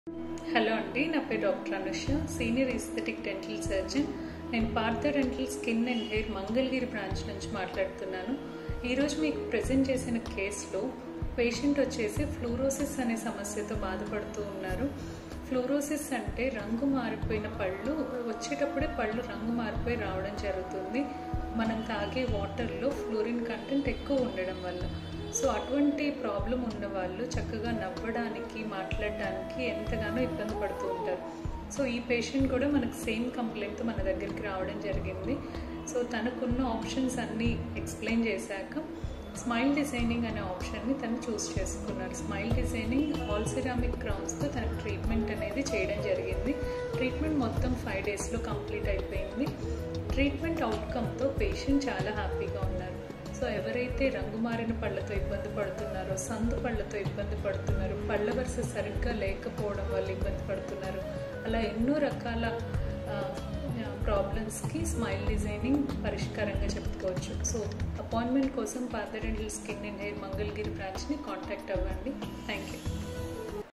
hello అండి నా పేరు doctor Anusha senior aesthetic dental surgeon నేను Partha dental skin and hair Mangalagiri branch నుంచి మాట్లాడుతున్నాను ఈరోజు మీకు ప్రజెంట్ చేసిన కేసులో పేషెంట్ వచ్చేసి ఫ్లూరోసిస్ అనే సమస్యతో బాధపడుతూ ఉన్నారు ఫ్లూరోసిస్ అంటే రంగు మారిపోయిన పళ్ళు వచ్చేటప్పుడే పళ్ళు రంగు మారిపోయి రావడం జరుగుతుంది మనం తాగే వాటర్లో ఫ్లోరిన్ కంటెంట్ ఎక్కువ ఉండడం వల్ల సో అటువంటి ప్రాబ్లం ఉన్న వాళ్ళు చక్కగా నవ్వడానికి మాట్లాడడానికి ఎంతగానో ఇబ్బంది పడుతూ ఉంటారు సో ఈ పేషెంట్ కూడా మనకు సేమ్ కంప్లైంట్తో మన దగ్గరికి రావడం జరిగింది సో తనకున్న ఆప్షన్స్ అన్నీ ఎక్స్ప్లెయిన్ చేశాక స్మైల్ డిజైనింగ్ అనే ఆప్షన్ని తను చూస్ చేసుకున్నారు స్మైల్ డిజైనింగ్ ఆల్ సిరామిక్ క్రౌన్స్తో తనకు ట్రీట్మెంట్ అనేది చేయడం జరిగింది ట్రీట్మెంట్ మొత్తం ఫైవ్ డేస్లో కంప్లీట్ అయిపోయింది ట్రీట్మెంట్ అవుట్కమ్తో పేషెంట్ చాలా హ్యాపీగా ఉన్నారు సో ఎవరైతే రంగు మారిన పళ్ళతో ఇబ్బంది పడుతున్నారో సందు పళ్ళతో ఇబ్బంది పడుతున్నారో పళ్ళ వరుస సరిగ్గా లేకపోవడం వల్ల ఇబ్బంది పడుతున్నారు అలా ఎన్నో రకాల ప్రాబ్లమ్స్కి స్మైల్ డిజైనింగ్ పరిష్కారంగా చెప్పుకోవచ్చు సో అపాయింట్మెంట్ కోసం Partha dental skin and hair Mangalagiri బ్రాంచ్ని కాంటాక్ట్ అవ్వండి థ్యాంక్ యూ